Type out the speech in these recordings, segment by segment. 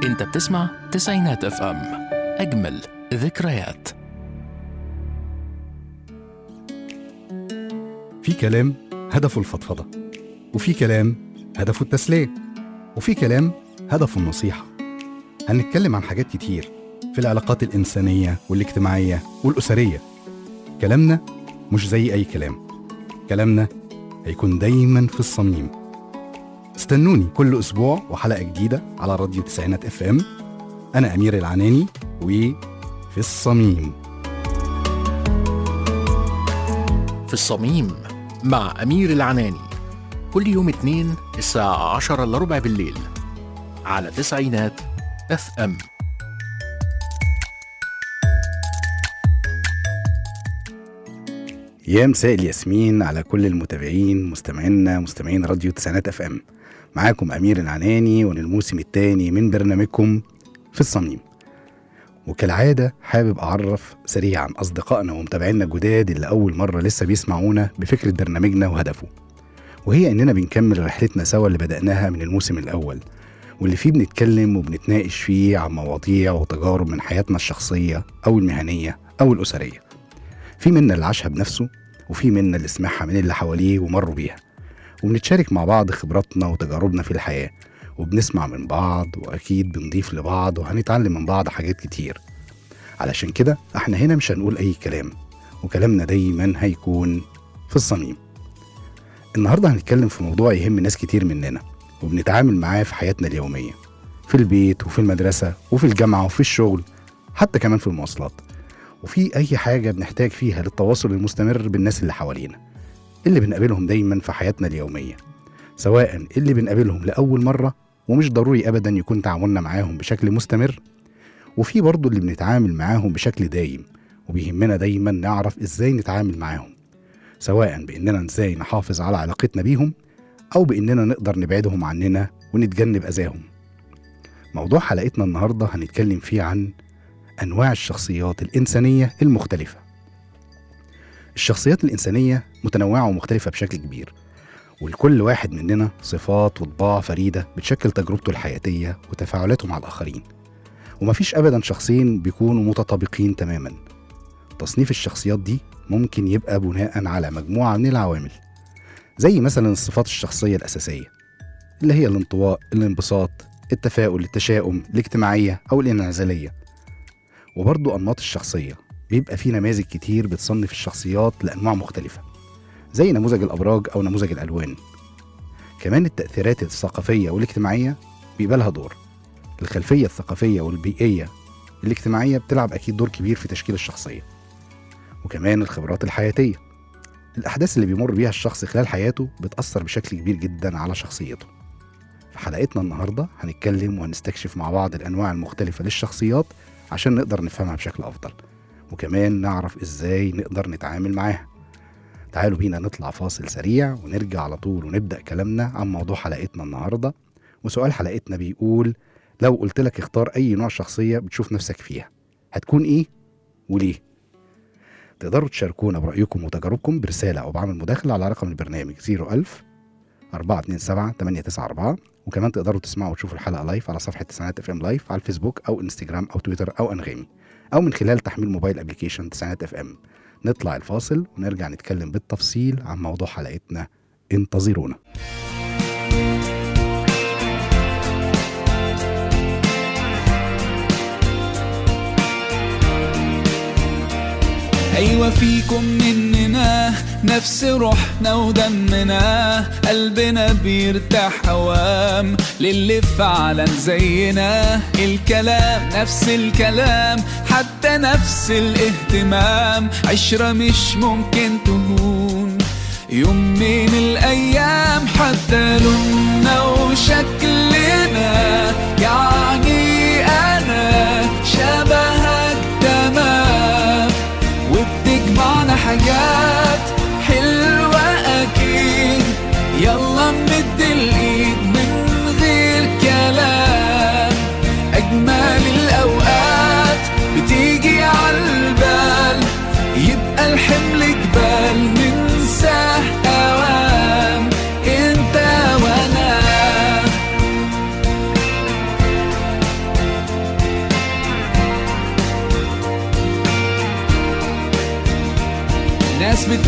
انت بتسمع تسعينات اف ام اجمل ذكريات في كلام هدفه الفضفضة وفي كلام هدفه التسلية وفي كلام هدفه النصيحة هنتكلم عن حاجات كتير في العلاقات الإنسانية والاجتماعية والأسرية كلامنا مش زي أي كلام كلامنا هيكون دايما في الصميم استنوني كل أسبوع وحلقة جديدة على راديو تسعينات اف ام أنا أمير العناني وفي الصميم في الصميم مع أمير العناني كل يوم اثنين الساعة عشرة إلا ربع بالليل على تسعينات اف ام يا مساء الياسمين على كل المتابعين مستمعينا مستمعين راديو تسعينات اف ام معاكم امير العناني وللموسم الثاني من برنامجكم في الصميم وكالعادة حابب أعرف سريعا أصدقائنا ومتابعينا الجداد اللي أول مرة لسه بيسمعونا بفكرة برنامجنا وهدفه وهي إننا بنكمل رحلتنا سوا اللي بدأناها من الموسم الأول واللي فيه بنتكلم وبنتناقش فيه عن مواضيع وتجارب من حياتنا الشخصية أو المهنية أو الأسرية في منا اللي عاشها بنفسه وفي منا اللي سمعها من اللي حواليه ومروا بيها وبنتشارك مع بعض خبراتنا وتجاربنا في الحياة وبنسمع من بعض وأكيد بنضيف لبعض وهنتعلم من بعض حاجات كتير علشان كده احنا هنا مش هنقول أي كلام وكلامنا دايما هيكون في الصميم النهاردة هنتكلم في موضوع يهم ناس كتير مننا وبنتعامل معاه في حياتنا اليومية في البيت وفي المدرسة وفي الجامعة وفي الشغل حتى كمان في المواصلات وفي أي حاجة بنحتاج فيها للتواصل المستمر بالناس اللي حوالينا اللي بنقابلهم دايما في حياتنا اليومية سواء اللي بنقابلهم لأول مرة ومش ضروري أبدا يكون تعاملنا معاهم بشكل مستمر وفي برضه اللي بنتعامل معاهم بشكل دايم وبيهمنا دايما نعرف ازاي نتعامل معاهم سواء بإننا ازاي نحافظ على علاقتنا بيهم أو بإننا نقدر نبعدهم عننا ونتجنب أذاهم موضوع حلقتنا النهاردة هنتكلم فيه عن أنواع الشخصيات الإنسانية المختلفة الشخصيات الإنسانية متنوعة ومختلفة بشكل كبير ولكل واحد مننا صفات وطباع فريدة بتشكل تجربته الحياتية وتفاعلاته مع الآخرين ومفيش أبدا شخصين بيكونوا متطابقين تماما تصنيف الشخصيات دي ممكن يبقى بناء على مجموعة من العوامل زي مثلا الصفات الشخصية الأساسية اللي هي الانطواء الانبساط التفاؤل التشاؤم الاجتماعية أو الانعزالية وبرضه أنماط الشخصية بيبقى في نماذج كتير بتصنف الشخصيات لأنواع مختلفة زي نموذج الأبراج أو نموذج الألوان كمان التأثيرات الثقافية والاجتماعية بيبقى لها دور الخلفية الثقافية والبيئية الاجتماعية بتلعب أكيد دور كبير في تشكيل الشخصية وكمان الخبرات الحياتية الأحداث اللي بيمر بيها الشخص خلال حياته بتأثر بشكل كبير جدا على شخصيته في حلقتنا النهاردة هنتكلم وهنستكشف مع بعض الأنواع المختلفة للشخصيات عشان نقدر نفهمها بشكل أفضل وكمان نعرف إزاي نقدر نتعامل معاها تعالوا بينا نطلع فاصل سريع ونرجع على طول ونبدأ كلامنا عن موضوع حلقتنا النهاردة وسؤال حلقتنا بيقول لو قلت لك اختار أي نوع شخصية بتشوف نفسك فيها هتكون إيه وليه؟ تقدروا تشاركونا برأيكم وتجاربكم برسالة أو بعمل مداخلة على رقم البرنامج 01000 427 894 وكمان تقدروا تسمعوا وتشوفوا الحلقة لايف على صفحة تسعينات اف ام لايف على الفيسبوك أو انستجرام أو تويتر أو أنغامي أو من خلال تحميل موبايل ابلكيشن تسعينات اف ام نطلع الفاصل ونرجع نتكلم بالتفصيل عن موضوع حلقتنا انتظرونا أيوة فيكم مننا نفس روحنا ودمنا قلبنا بيرتاح هوام للي فعلا زينا الكلام نفس الكلام حتى نفس الاهتمام عشرة مش ممكن تهون يوم من الأيام حتى لوننا وشكلنا يعني أنا شبهك تمام وبتجمعنا حاجات حلوة أكيد يلا نمد الإيد من غير كلام أجمل الأوقات بتيجي عالبال يبقى الحمل جبال ننساه أوام انت وانا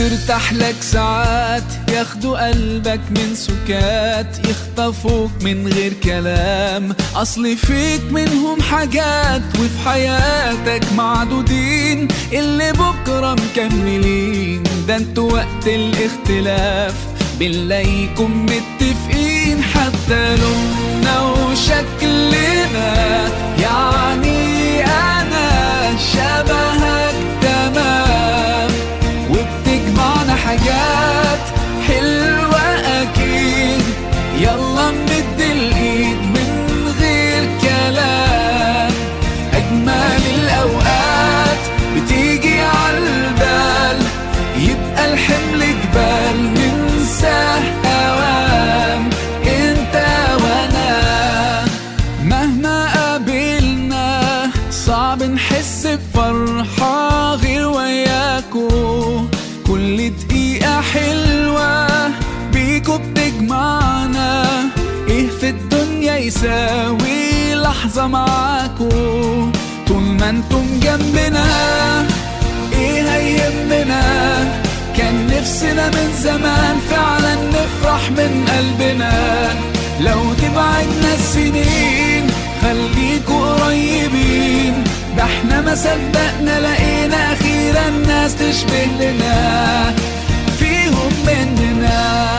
ترتاح لك ساعات ياخدوا قلبك من سكات يخطفوك من غير كلام اصل فيك منهم حاجات وفي حياتك معدودين اللي بكرة مكملين ده انتوا وقت الاختلاف بنلاقيكم متفقين حتى لوننا وشكلنا يعني انا شبهك تمام وبتجمعنا حاجات حلوة أكيد يلا نمد الإيد من غير كلام أجمل الأوقات بتيجي عالبال يبقى الحمل جبال ننساه أوام انت وانا مهما قابلنا صعب نحس بفرحة غير وياكو كل دقيقة حلوة بيكو بتجمعنا ايه في الدنيا يساوي لحظة معاكو طول ما انتم جنبنا ايه هيهمنا كان نفسنا من زمان فعلا نفرح من قلبنا لو تبعدنا السنين خليكوا قريبين ده احنا ما صدقنا لقينا اخيرا ناس تشبه لنا فيهم مننا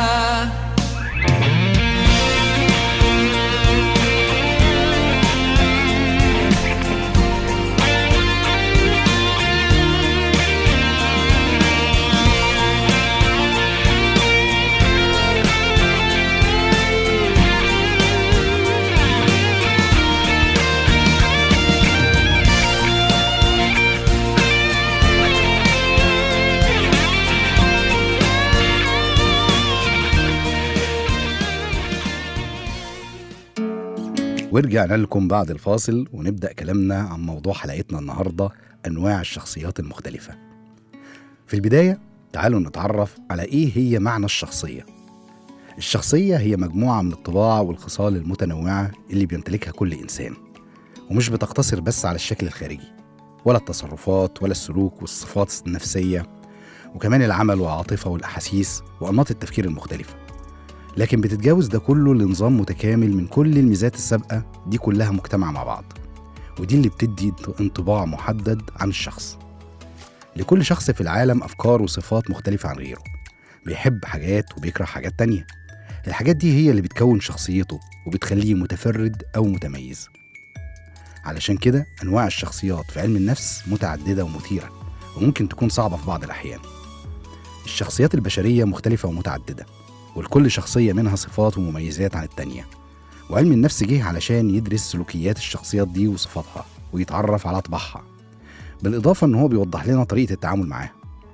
ورجعنا لكم بعد الفاصل ونبدأ كلامنا عن موضوع حلقتنا النهاردة أنواع الشخصيات المختلفة في البداية تعالوا نتعرف على إيه هي معنى الشخصية الشخصية هي مجموعة من الطباع والخصال المتنوعة اللي بيمتلكها كل إنسان ومش بتقتصر بس على الشكل الخارجي ولا التصرفات ولا السلوك والصفات النفسية وكمان العمل والعاطفة والأحاسيس وأنماط التفكير المختلفة لكن بتتجاوز ده كله لنظام متكامل من كل الميزات السابقة دي كلها مجتمعة مع بعض ودي اللي بتدي انطباع محدد عن الشخص لكل شخص في العالم أفكار وصفات مختلفة عن غيره بيحب حاجات وبيكره حاجات تانية الحاجات دي هي اللي بتكون شخصيته وبتخليه متفرد أو متميز علشان كده أنواع الشخصيات في علم النفس متعددة ومثيرة وممكن تكون صعبة في بعض الأحيان الشخصيات البشرية مختلفة ومتعددة ولكل شخصية منها صفات ومميزات عن التانية وعلم النفس جه علشان يدرس سلوكيات الشخصيات دي وصفاتها ويتعرف على طباعها بالإضافة إن هو بيوضح لنا طريقة التعامل معاها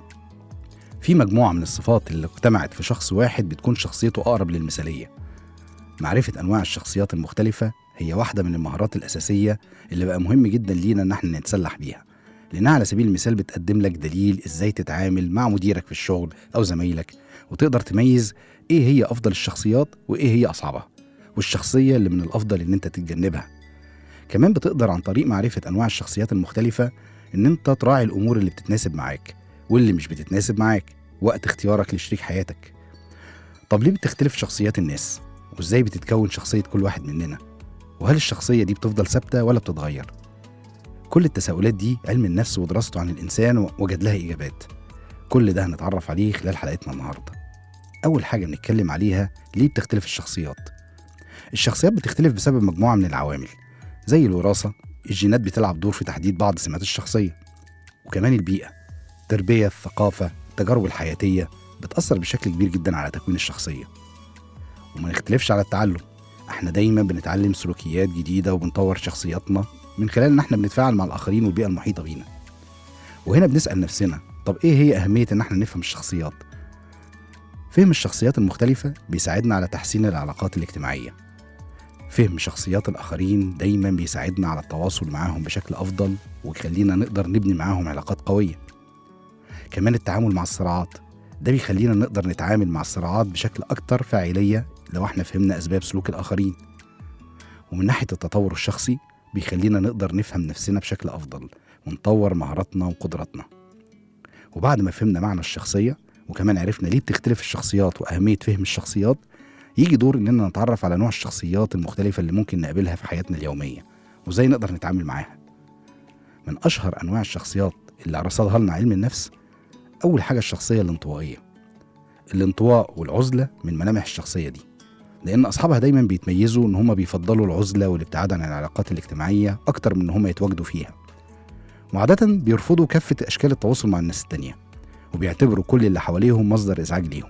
في مجموعة من الصفات اللي اجتمعت في شخص واحد بتكون شخصيته أقرب للمثالية معرفة أنواع الشخصيات المختلفة هي واحدة من المهارات الأساسية اللي بقى مهم جدا لينا إن احنا نتسلح بيها لأنها على سبيل المثال بتقدم لك دليل إزاي تتعامل مع مديرك في الشغل أو زمايلك وتقدر تميز إيه هي أفضل الشخصيات وإيه هي أصعبها والشخصية اللي من الأفضل إن أنت تتجنبها كمان بتقدر عن طريق معرفة أنواع الشخصيات المختلفة إن أنت تراعي الأمور اللي بتتناسب معاك واللي مش بتتناسب معاك وقت اختيارك لشريك حياتك طب ليه بتختلف شخصيات الناس وإزاي بتتكون شخصية كل واحد مننا وهل الشخصية دي بتفضل ثابتة ولا بتتغير كل التساؤلات دي علم النفس ودراسته عن الإنسان وجد لها إجابات كل ده هنتعرف عليه خلال حلقتنا النهاردة أول حاجة بنتكلم عليها ليه بتختلف الشخصيات الشخصيات بتختلف بسبب مجموعة من العوامل زي الوراثة الجينات بتلعب دور في تحديد بعض سمات الشخصية وكمان البيئة التربية الثقافة التجارب الحياتية بتأثر بشكل كبير جدا على تكوين الشخصية وما نختلفش على التعلم احنا دايما بنتعلم سلوكيات جديدة وبنطور شخصياتنا من خلال ان احنا بنتفاعل مع الآخرين والبيئة المحيطة بينا وهنا بنسأل نفسنا طب ايه هي أهمية ان احنا نفهم الشخصيات فهم الشخصيات المختلفة بيساعدنا على تحسين العلاقات الاجتماعية فهم شخصيات الآخرين دايما بيساعدنا على التواصل معاهم بشكل أفضل ويخلينا نقدر نبني معاهم علاقات قوية كمان التعامل مع الصراعات ده بيخلينا نقدر نتعامل مع الصراعات بشكل أكتر فاعلية لو احنا فهمنا أسباب سلوك الآخرين ومن ناحية التطور الشخصي بيخلينا نقدر نفهم نفسنا بشكل أفضل ونطور مهاراتنا وقدراتنا وبعد ما فهمنا معنى الشخصية وكمان عرفنا ليه بتختلف الشخصيات وأهمية فهم الشخصيات يجي دور إننا نتعرف على نوع الشخصيات المختلفة اللي ممكن نقابلها في حياتنا اليومية وإزاي نقدر نتعامل معاها من أشهر أنواع الشخصيات اللي رصدها لنا علم النفس أول حاجة الشخصية الانطوائية الانطواء والعزلة من ملامح الشخصية دي لأن أصحابها دايما بيتميزوا إن هم بيفضلوا العزلة والابتعاد عن العلاقات الاجتماعية أكتر من إن هم يتواجدوا فيها وعادة بيرفضوا كافة أشكال التواصل مع الناس التانية وبيعتبروا كل اللي حواليهم مصدر إزعاج ليهم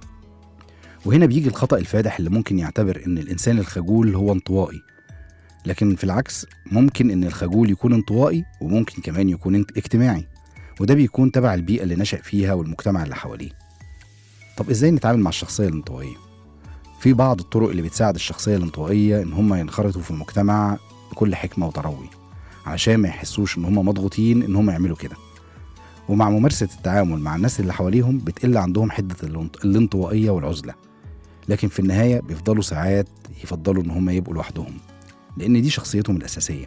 وهنا بيجي الخطأ الفادح اللي ممكن يعتبر إن الإنسان الخجول هو انطوائي لكن في العكس ممكن إن الخجول يكون انطوائي وممكن كمان يكون انت- اجتماعي وده بيكون تبع البيئة اللي نشأ فيها والمجتمع اللي حواليه طب إزاي نتعامل مع الشخصية الانطوائية؟ في بعض الطرق اللي بتساعد الشخصية الانطوائية إن هم ينخرطوا في المجتمع بكل حكمة وتروي علشان ما يحسوش إن هم مضغوطين إن هم يعملوا كده ومع ممارسة التعامل مع الناس اللي حواليهم بتقل عندهم حدة الانط- الانطوائية والعزلة لكن في النهاية بيفضلوا ساعات يفضلوا إن هم يبقوا لوحدهم لأن دي شخصيتهم الأساسية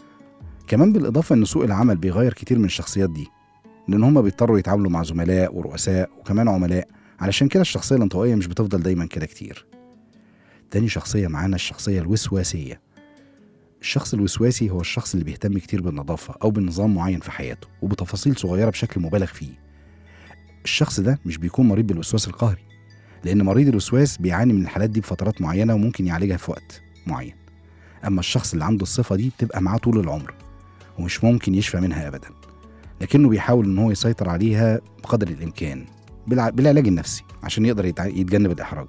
كمان بالإضافة إن سوق العمل بيغير كتير من الشخصيات دي لأن هم بيضطروا يتعاملوا مع زملاء ورؤساء وكمان عملاء علشان كده الشخصية الانطوائية مش بتفضل دايما كده كتير تاني شخصية معانا الشخصية الوسواسية الشخص الوسواسي هو الشخص اللي بيهتم كتير بالنظافة أو بنظام معين في حياته وبتفاصيل صغيرة بشكل مبالغ فيه الشخص ده مش بيكون مريض بالوسواس القهري لأن مريض الوسواس بيعاني من الحالات دي بفترات معينة وممكن يعالجها في وقت معين أما الشخص اللي عنده الصفة دي بتبقى معاه طول العمر ومش ممكن يشفى منها أبدا لكنه بيحاول إن هو يسيطر عليها بقدر الإمكان بالع- بالعلاج النفسي عشان يقدر يتع- يتجنب الإحراج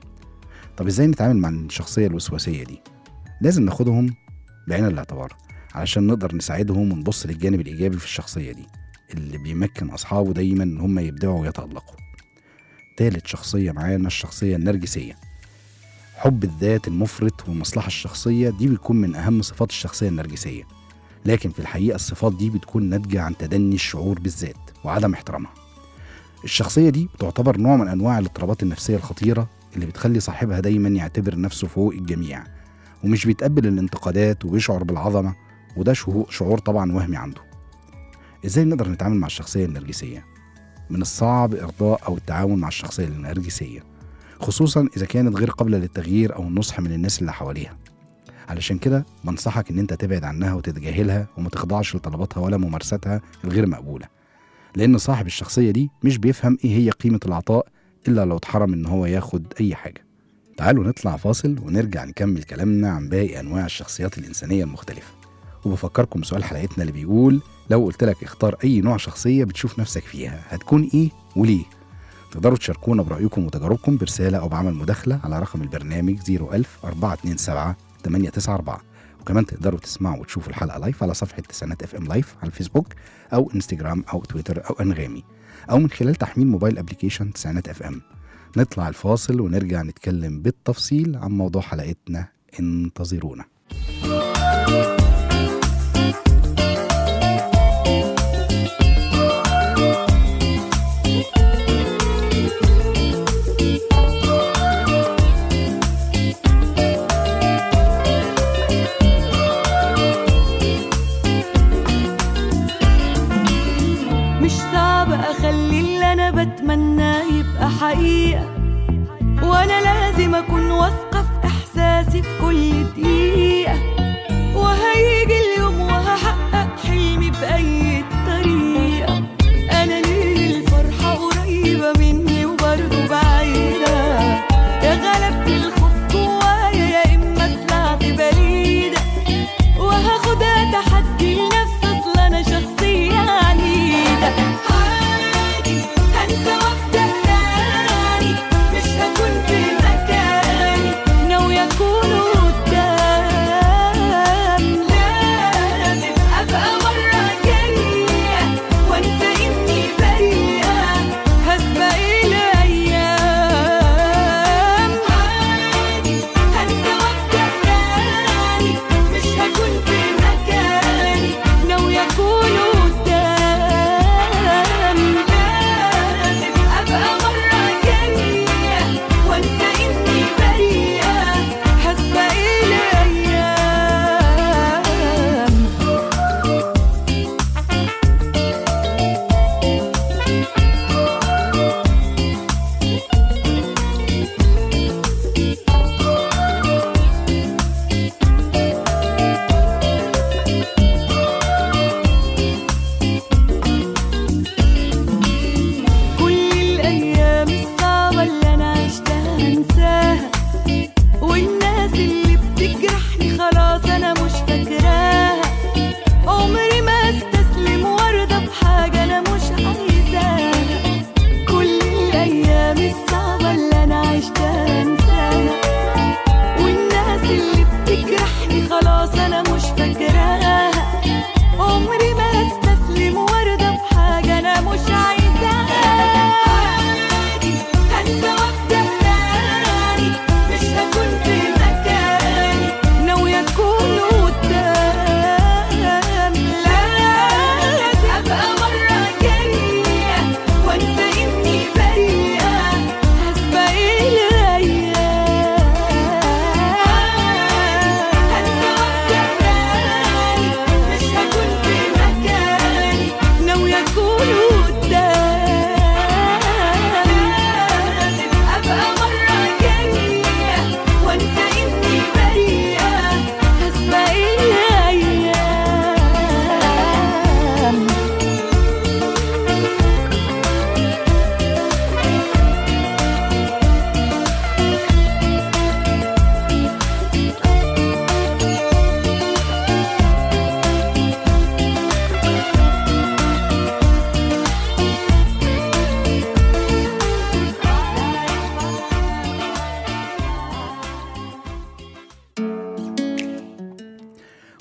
طب إزاي نتعامل مع الشخصية الوسواسية دي؟ لازم ناخدهم بعين الاعتبار علشان نقدر نساعدهم ونبص للجانب الإيجابي في الشخصية دي اللي بيمكن أصحابه دايما إن هم يبدعوا ويتألقوا تالت شخصية معانا الشخصية النرجسية حب الذات المفرط والمصلحة الشخصية دي بتكون من أهم صفات الشخصية النرجسية لكن في الحقيقة الصفات دي بتكون ناتجة عن تدني الشعور بالذات وعدم احترامها الشخصية دي بتعتبر نوع من أنواع الاضطرابات النفسية الخطيرة اللي بتخلي صاحبها دايما يعتبر نفسه فوق الجميع ومش بيتقبل الانتقادات وبيشعر بالعظمة وده شهو- شعور طبعا وهمي عنده ازاي نقدر نتعامل مع الشخصية النرجسية؟ من الصعب إرضاء أو التعاون مع الشخصية النرجسية خصوصا إذا كانت غير قابلة للتغيير أو النصح من الناس اللي حواليها علشان كده بنصحك إن أنت تبعد عنها وتتجاهلها وما تخضعش لطلباتها ولا ممارستها الغير مقبولة لأن صاحب الشخصية دي مش بيفهم إيه هي قيمة العطاء إلا لو اتحرم إن هو ياخد أي حاجة تعالوا نطلع فاصل ونرجع نكمل كلامنا عن باقي أنواع الشخصيات الإنسانية المختلفة وبفكركم بسؤال حلقتنا اللي بيقول لو قلت لك اختار أي نوع شخصية بتشوف نفسك فيها هتكون إيه وليه تقدروا تشاركونا برأيكم وتجاربكم برسالة أو بعمل مداخلة على رقم البرنامج 01000 427 894 وكمان تقدروا تسمعوا وتشوفوا الحلقة لايف على صفحة تسعينات اف ام لايف على الفيسبوك أو انستجرام أو تويتر أو أنغامي أو من خلال تحميل موبايل ابلكيشن تسعينات اف ام نطلع الفاصل ونرجع نتكلم بالتفصيل عن موضوع حلقتنا انتظرونا مش صعب اخلي اللي انا بتمناه يبقى حقيقة وانا لازم اكون واثقة في احساسي في كل دقيقة وهيجي اليوم وهحقق حلمي بأي طريقة انا ليه الفرحة قريبة مني وبرضه بعيدة يا غلبت الخوف جوايا يا اما طلعت بعيدة وهاخدها تحدي لنفسي اصل انا شخصية عنيدة عادي هنسى واحدة تاني مش هكون في مكاني ناوية اكون قدام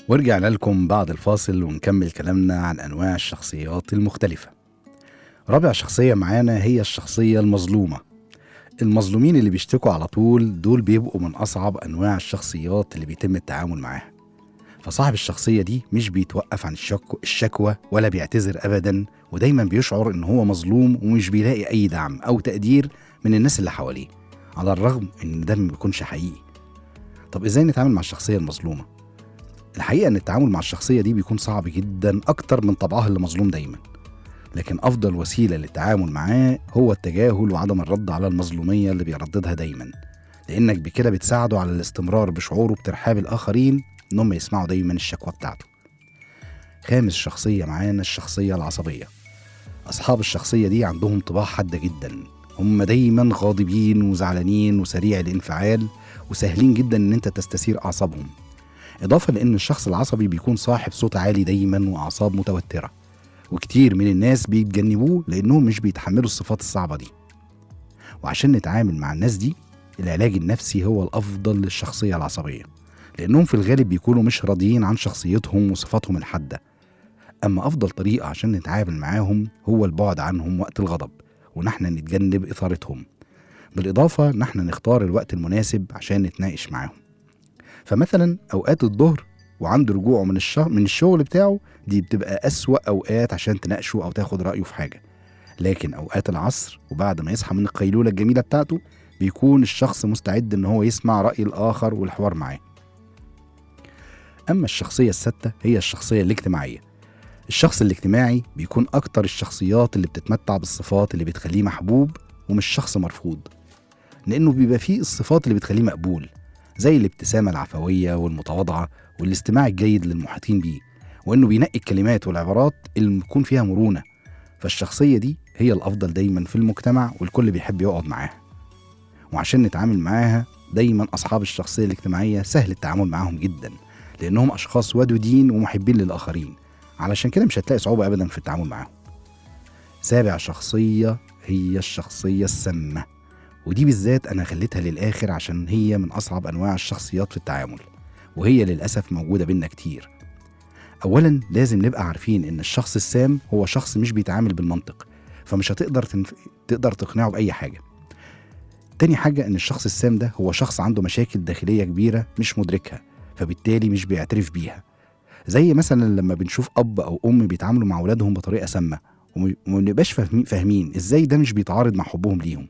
ورجعنا لكم بعد الفاصل ونكمل كلامنا عن أنواع الشخصيات المختلفة رابع شخصية معانا هي الشخصية المظلومة المظلومين اللي بيشتكوا على طول دول بيبقوا من أصعب أنواع الشخصيات اللي بيتم التعامل معاها فصاحب الشخصية دي مش بيتوقف عن الشك- الشكوى ولا بيعتذر أبدا ودايما بيشعر إن هو مظلوم ومش بيلاقي أي دعم أو تقدير من الناس اللي حواليه على الرغم إن ده ما بيكونش حقيقي طب إزاي نتعامل مع الشخصية المظلومة؟ الحقيقة إن التعامل مع الشخصية دي بيكون صعب جدا أكتر من طبعها اللي مظلوم دايما لكن أفضل وسيلة للتعامل معاه هو التجاهل وعدم الرد على المظلومية اللي بيرددها دايما لأنك بكده بتساعده على الاستمرار بشعوره بترحاب الآخرين إنهم يسمعوا دايما الشكوى بتاعته خامس شخصية معانا الشخصية العصبية أصحاب الشخصية دي عندهم طباع حادة جدا هم دايما غاضبين وزعلانين وسريع الانفعال وسهلين جدا إن أنت تستثير أعصابهم إضافة لأن الشخص العصبي بيكون صاحب صوت عالي دايما وأعصاب متوترة وكتير من الناس بيتجنبوه لأنهم مش بيتحملوا الصفات الصعبة دي وعشان نتعامل مع الناس دي العلاج النفسي هو الأفضل للشخصية العصبية لأنهم في الغالب بيكونوا مش راضيين عن شخصيتهم وصفاتهم الحادة أما أفضل طريقة عشان نتعامل معاهم هو البعد عنهم وقت الغضب ونحن نتجنب إثارتهم بالإضافة نحن نختار الوقت المناسب عشان نتناقش معاهم فمثلا أوقات الظهر وعند رجوعه من الشغل من الشغل بتاعه دي بتبقى أسوأ أوقات عشان تناقشه أو تاخد رأيه في حاجة لكن أوقات العصر وبعد ما يصحى من القيلولة الجميلة بتاعته بيكون الشخص مستعد إن هو يسمع رأي الآخر والحوار معاه أما الشخصية الستة هي الشخصية الاجتماعية الشخص الاجتماعي بيكون أكتر الشخصيات اللي بتتمتع بالصفات اللي بتخليه محبوب ومش شخص مرفوض لأنه بيبقى فيه الصفات اللي بتخليه مقبول زي الابتسامة العفوية والمتواضعة والاستماع الجيد للمحيطين بيه وإنه بينقي الكلمات والعبارات اللي بتكون فيها مرونة فالشخصية دي هي الأفضل دايما في المجتمع والكل بيحب يقعد معاها وعشان نتعامل معاها دايما أصحاب الشخصية الاجتماعية سهل التعامل معاهم جدا لأنهم أشخاص ودودين ومحبين للآخرين علشان كده مش هتلاقي صعوبة أبدا في التعامل معاهم سابع شخصية هي الشخصية السامة ودي بالذات أنا خليتها للآخر عشان هي من أصعب أنواع الشخصيات في التعامل وهي للأسف موجودة بينا كتير أولا لازم نبقى عارفين إن الشخص السام هو شخص مش بيتعامل بالمنطق فمش هتقدر تنف... تقدر تقنعه بأي حاجة تاني حاجة إن الشخص السام ده هو شخص عنده مشاكل داخلية كبيرة مش مدركها فبالتالي مش بيعترف بيها زي مثلا لما بنشوف أب أو أم بيتعاملوا مع أولادهم بطريقة سامة وم- وما بنبقاش فاهمين فاهمين إزاي ده مش بيتعارض مع حبهم ليهم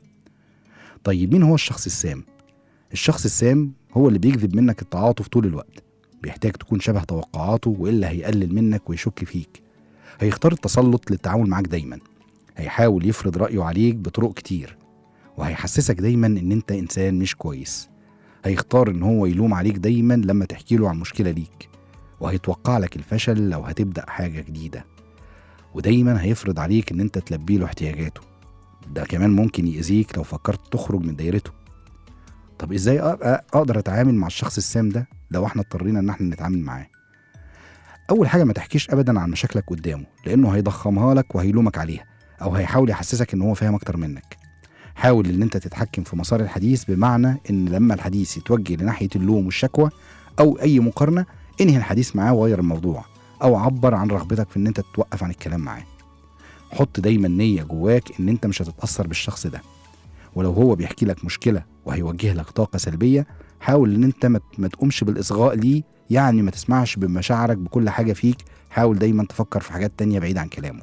طيب مين هو الشخص السام؟ الشخص السام هو اللي بيجذب منك التعاطف طول الوقت بيحتاج تكون شبه توقعاته وإلا هيقلل منك ويشك فيك هيختار التسلط للتعامل معاك دايما هيحاول يفرض رأيه عليك بطرق كتير وهيحسسك دايما إن أنت إنسان مش كويس هيختار إن هو يلوم عليك دايما لما تحكي له عن مشكلة ليك وهيتوقع لك الفشل لو هتبدأ حاجة جديدة ودايما هيفرض عليك إن أنت تلبي له احتياجاته ده كمان ممكن يأذيك لو فكرت تخرج من دايرته طب ازاي أ- أ- اقدر اتعامل مع الشخص السام ده لو احنا اضطرينا ان احنا نتعامل معاه اول حاجه ما تحكيش ابدا عن مشاكلك قدامه لانه هيضخمها لك وهيلومك عليها او هيحاول يحسسك ان هو فاهم اكتر منك حاول ان انت تتحكم في مسار الحديث بمعنى ان لما الحديث يتوجه لناحيه اللوم والشكوى او اي مقارنه انهي الحديث معاه وغير الموضوع او عبر عن رغبتك في ان انت تتوقف عن الكلام معاه حط دايما نيه جواك ان انت مش هتتاثر بالشخص ده ولو هو بيحكي لك مشكله وهيوجه لك طاقه سلبيه حاول ان انت ما ما تقومش بالاصغاء ليه يعني ما تسمعش بمشاعرك بكل حاجه فيك حاول دايما تفكر في حاجات تانية بعيد عن كلامه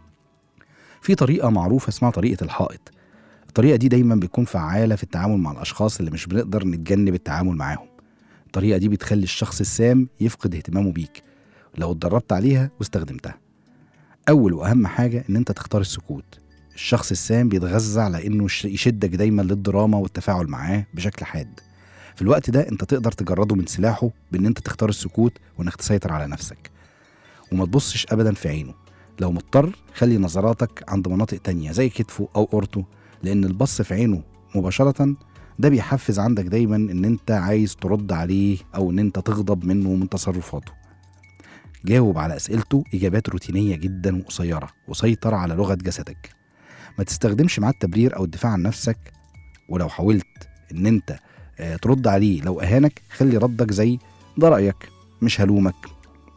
في طريقه معروفه اسمها طريقه الحائط الطريقه دي دايما بتكون فعاله في التعامل مع الاشخاص اللي مش بنقدر نتجنب التعامل معاهم الطريقه دي بتخلي الشخص السام يفقد اهتمامه بيك لو اتدربت عليها واستخدمتها اول واهم حاجه ان انت تختار السكوت الشخص السام بيتغذى على انه يش- يشدك دايما للدراما والتفاعل معاه بشكل حاد في الوقت ده انت تقدر تجرده من سلاحه بان انت تختار السكوت وانك تسيطر على نفسك وما تبصش ابدا في عينه لو مضطر خلي نظراتك عند مناطق تانية زي كتفه او قرطه لان البص في عينه مباشرة ده بيحفز عندك دايما ان انت عايز ترد عليه او ان انت تغضب منه من تصرفاته جاوب على اسئلته اجابات روتينيه جدا وقصيره وسيطر على لغه جسدك ما تستخدمش معاه التبرير او الدفاع عن نفسك ولو حاولت ان انت آه، ترد عليه لو اهانك خلي ردك زي ده رايك مش هلومك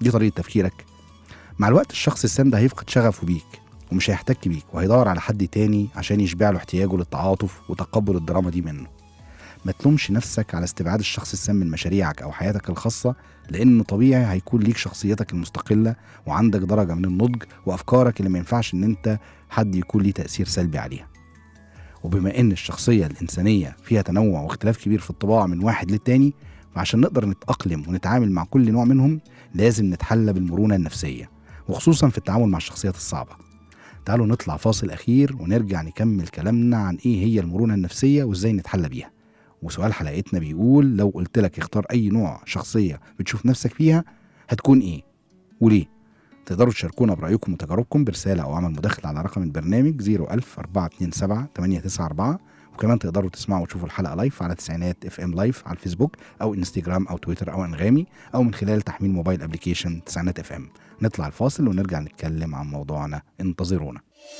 دي طريقة تفكيرك مع الوقت الشخص السام ده هيفقد شغفه بيك ومش هيحتك بيك وهيدور على حد تاني عشان يشبع له احتياجه للتعاطف وتقبل الدراما دي منه ما تلومش نفسك على استبعاد الشخص السام من مشاريعك أو حياتك الخاصة لأن طبيعي هيكون ليك شخصيتك المستقلة وعندك درجة من النضج وأفكارك اللي ما ينفعش إن أنت حد يكون ليه تأثير سلبي عليها وبما إن الشخصية الإنسانية فيها تنوع واختلاف كبير في الطباع من واحد للتاني فعشان نقدر نتأقلم ونتعامل مع كل نوع منهم لازم نتحلى بالمرونة النفسية وخصوصا في التعامل مع الشخصيات الصعبة تعالوا نطلع فاصل أخير ونرجع نكمل كلامنا عن إيه هي المرونة النفسية وإزاي نتحلى بيها وسؤال حلقتنا بيقول لو قلت لك اختار أي نوع شخصية بتشوف نفسك فيها هتكون إيه وليه تقدروا تشاركونا برأيكم وتجاربكم برسالة أو عمل مداخلة على رقم البرنامج 01000 427 894 وكمان تقدروا تسمعوا وتشوفوا الحلقة لايف على تسعينات اف ام لايف على الفيسبوك أو انستجرام أو تويتر أو أنغامي أو من خلال تحميل موبايل ابلكيشن تسعينات اف ام نطلع الفاصل ونرجع نتكلم عن موضوعنا انتظرونا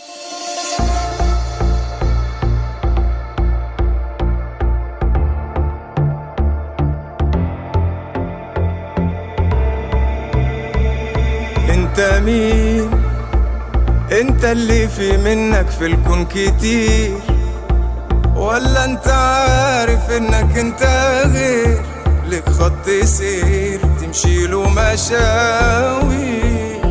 انت مين انت اللي في منك في الكون كتير ولا انت عارف انك انت غير لك خط سير تمشي له مشاوير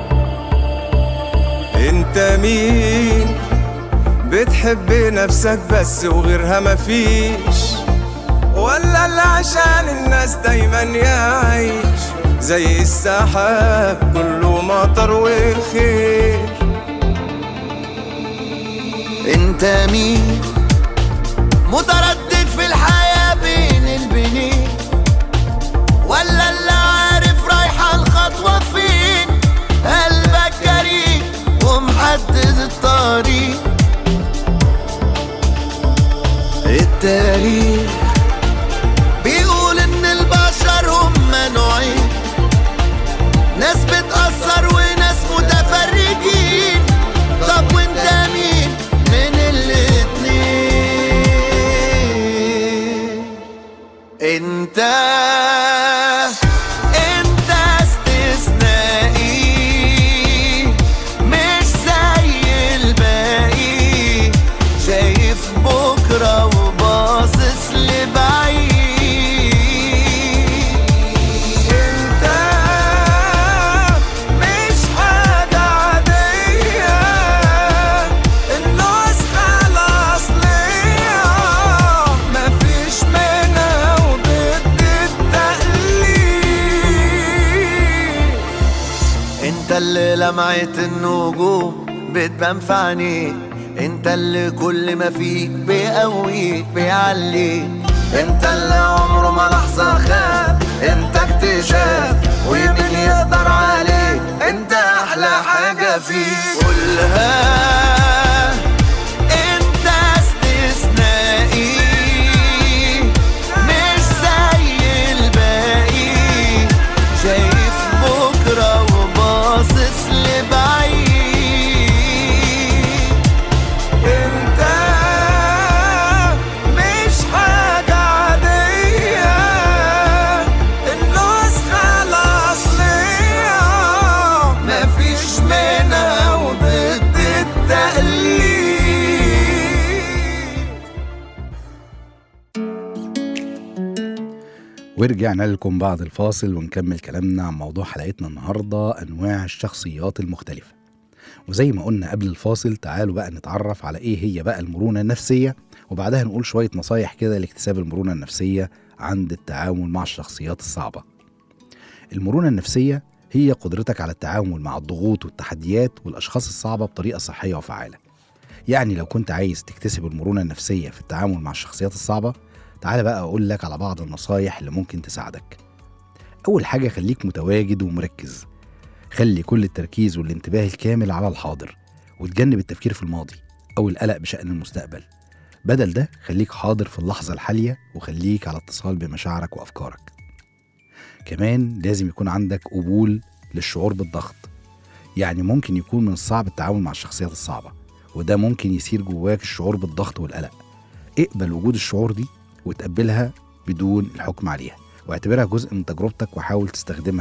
انت مين بتحب نفسك بس وغيرها مفيش ولا اللي عشان الناس دايما يعيش زي السحاب كله مطر وخير انت مين متردد في الحياة بين البنين ولا اللي عارف رايحة الخطوة فين قلبك جريء ومحدد الطريق التاريخ بيقول ان البشر هم نوعين ناس بتأثر وناس متفرجين طب وانت مين من الاتنين انت انت استثنائي مش زي الباقي شايف بكرة وباصص لبعيد انت مش حاجة عادية النسخة الأصلية مفيش منها وضد التقليد انت اللي لمعت النجوم بتبان في عينيك انت اللي كل ما فيك بيقويك بيعليك انت اللي عمره ما لحظة خاب انت اكتشاف ومين يقدر عليك انت احلى حاجة فيك قولها انت استثنائي مش زي الباقي شايف بكرة وباصص لبعيد انت مش حاجة عادية النسخة الأصلية مفيش منها وضد التقليد ورجعنا لكم بعد الفاصل ونكمل كلامنا عن موضوع حلقتنا النهارده انواع الشخصيات المختلفه وزي ما قلنا قبل الفاصل تعالوا بقى نتعرف على ايه هي بقى المرونه النفسيه وبعدها نقول شويه نصايح كده لاكتساب المرونه النفسيه عند التعامل مع الشخصيات الصعبه المرونه النفسيه هي قدرتك على التعامل مع الضغوط والتحديات والاشخاص الصعبه بطريقه صحيه وفعاله يعني لو كنت عايز تكتسب المرونه النفسيه في التعامل مع الشخصيات الصعبه تعالى بقى أقول لك على بعض النصايح اللي ممكن تساعدك أول حاجة خليك متواجد ومركز خلي كل التركيز والانتباه الكامل على الحاضر وتجنب التفكير في الماضي أو القلق بشأن المستقبل بدل ده خليك حاضر في اللحظة الحالية وخليك على اتصال بمشاعرك وأفكارك كمان لازم يكون عندك قبول للشعور بالضغط يعني ممكن يكون من الصعب التعامل مع الشخصيات الصعبة وده ممكن يثير جواك الشعور بالضغط والقلق اقبل وجود الشعور دي وتقبلها بدون الحكم عليها واعتبرها جزء من تجربتك وحاول تستخدمها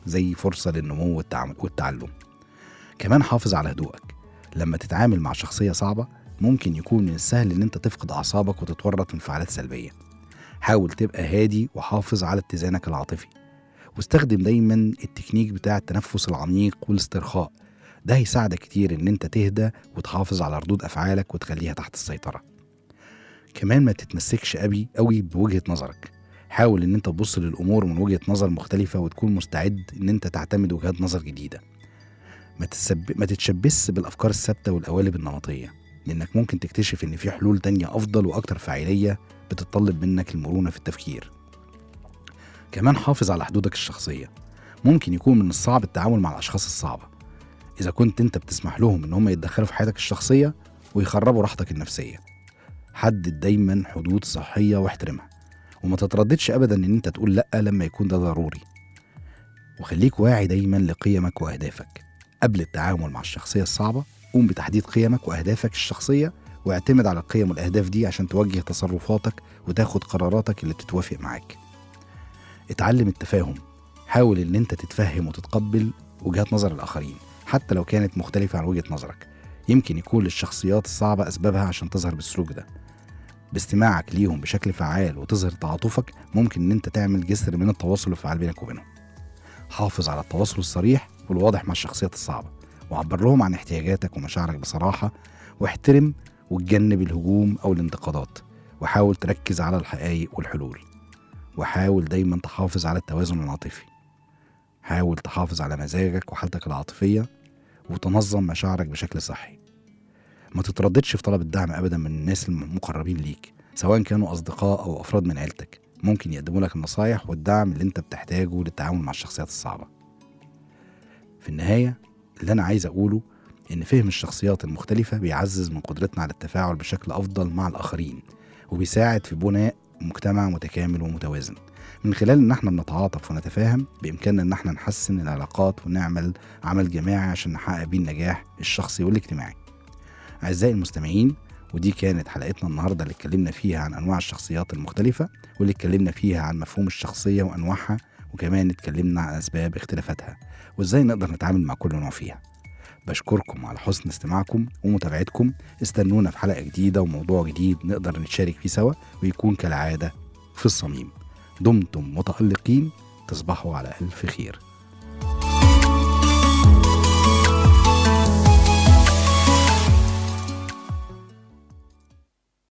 زي فرصة للنمو والتعامل والتعلم كمان حافظ على هدوءك لما تتعامل مع شخصية صعبة ممكن يكون من السهل ان انت تفقد اعصابك وتتورط في انفعالات سلبية حاول تبقى هادي وحافظ على اتزانك العاطفي واستخدم دايما التكنيك بتاع التنفس العميق والاسترخاء ده هيساعدك كتير ان انت تهدى وتحافظ على ردود افعالك وتخليها تحت السيطرة كمان ما تتمسكش قوي قوي بوجهة نظرك حاول ان انت تبص للامور من وجهة نظر مختلفة وتكون مستعد ان انت تعتمد وجهات نظر جديدة ما, تسب... ما تتشبث بالافكار الثابتة والقوالب النمطية لانك ممكن تكتشف ان في حلول تانية افضل واكتر فاعلية بتتطلب منك المرونة في التفكير كمان حافظ على حدودك الشخصية ممكن يكون من الصعب التعامل مع الاشخاص الصعبة اذا كنت انت بتسمح لهم ان هم يتدخلوا في حياتك الشخصية ويخربوا راحتك النفسية حدد دايما حدود صحية واحترمها وما تترددش ابدا ان انت تقول لا لما يكون ده ضروري وخليك واعي دايما لقيمك واهدافك قبل التعامل مع الشخصية الصعبة قوم بتحديد قيمك واهدافك الشخصية واعتمد على القيم والاهداف دي عشان توجه تصرفاتك وتاخد قراراتك اللي بتتوافق معاك اتعلم التفاهم حاول ان انت تتفهم وتتقبل وجهات نظر الاخرين حتى لو كانت مختلفة عن وجهة نظرك يمكن يكون للشخصيات الصعبة أسبابها عشان تظهر بالسلوك ده باستماعك ليهم بشكل فعال وتظهر تعاطفك ممكن ان انت تعمل جسر من التواصل الفعال بينك وبينهم حافظ على التواصل الصريح والواضح مع الشخصيات الصعبة وعبر لهم عن احتياجاتك ومشاعرك بصراحة واحترم وتجنب الهجوم أو الانتقادات وحاول تركز على الحقائق والحلول وحاول دايما تحافظ على التوازن العاطفي حاول تحافظ على مزاجك وحالتك العاطفية وتنظم مشاعرك بشكل صحي ما تترددش في طلب الدعم أبدا من الناس المقربين ليك سواء كانوا أصدقاء أو أفراد من عيلتك ممكن يقدموا لك النصايح والدعم اللي انت بتحتاجه للتعامل مع الشخصيات الصعبة في النهاية اللي أنا عايز أقوله إن فهم الشخصيات المختلفة بيعزز من قدرتنا على التفاعل بشكل أفضل مع الآخرين وبيساعد في بناء مجتمع متكامل ومتوازن من خلال ان احنا بنتعاطف ونتفاهم بامكاننا ان احنا نحسن العلاقات ونعمل عمل جماعي عشان نحقق بيه النجاح الشخصي والاجتماعي اعزائي المستمعين ودي كانت حلقتنا النهارده اللي اتكلمنا فيها عن انواع الشخصيات المختلفه واللي اتكلمنا فيها عن مفهوم الشخصيه وانواعها وكمان اتكلمنا عن اسباب اختلافاتها وازاي نقدر نتعامل مع كل نوع فيها بشكركم على حسن استماعكم ومتابعتكم استنونا في حلقه جديده وموضوع جديد نقدر نتشارك فيه سوا ويكون كالعاده في الصميم دمتم متألقين تصبحوا على ألف خير